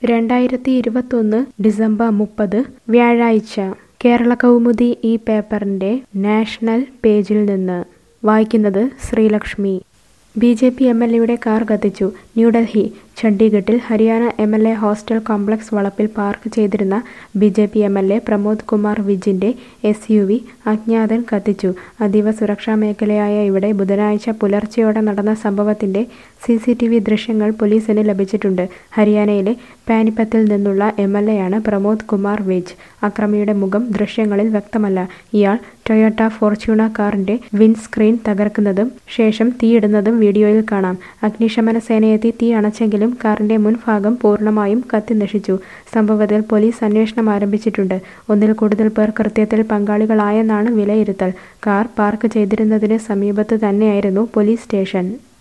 രണ്ടായിരത്തി ഇരുപത്തൊന്ന് ഡിസംബർ മുപ്പത് വ്യാഴാഴ്ച കേരള കൗമുദി ഈ പേപ്പറിൻ്റെ നാഷണൽ പേജിൽ നിന്ന് വായിക്കുന്നത് Sreelakshmi B J P M L എയുടെ കാർ കത്തിച്ചു New Delhi ചണ്ഡീഗഡിൽ Haryana M L A hostel complex വളപ്പിൽ പാർക്ക് ചെയ്തിരുന്ന B J P M L A Pramod Kumar വിജിന്റെ S U V അജ്ഞാതൻ കത്തിച്ചു അതീവ സുരക്ഷാ മേഖലയായ ഇവിടെ ബുധനാഴ്ച പുലർച്ചെയോടെ നടന്ന സംഭവത്തിന്റെ സി സി ടി വി ദൃശ്യങ്ങൾ പോലീസിന് ലഭിച്ചിട്ടുണ്ട് ഹരിയാനയിലെ പാനിപ്പത്തിൽ നിന്നുള്ള എം എൽ എയാണ് പ്രമോദ് കുമാർ വിജ് അക്രമിയുടെ മുഖം ദൃശ്യങ്ങളിൽ വ്യക്തമല്ല ഇയാൾ ടൊയോട്ട ഫോർച്യൂണ കാറിന്റെ വിൻഡ്സ്ക്രീൻ തകർക്കുന്നതും ശേഷം തീയിടുന്നതും വീഡിയോയിൽ കാണാം അഗ്നിശമന സേനയെത്തി തീ അണച്ചെങ്കിലും കാറിന്റെ മുൻഭാഗം പൂർണ്ണമായും കത്തിനശിച്ചു സംഭവത്തിൽ പോലീസ് അന്വേഷണം ആരംഭിച്ചിട്ടുണ്ട് ഒന്നിൽ കൂടുതൽ പേർ കൃത്യത്തിൽ പങ്കാളികളായെന്നാണ് വിലയിരുത്തൽ കാർ പാർക്ക് ചെയ്തിരുന്നതിന് സമീപത്ത് തന്നെയായിരുന്നു പോലീസ് സ്റ്റേഷൻ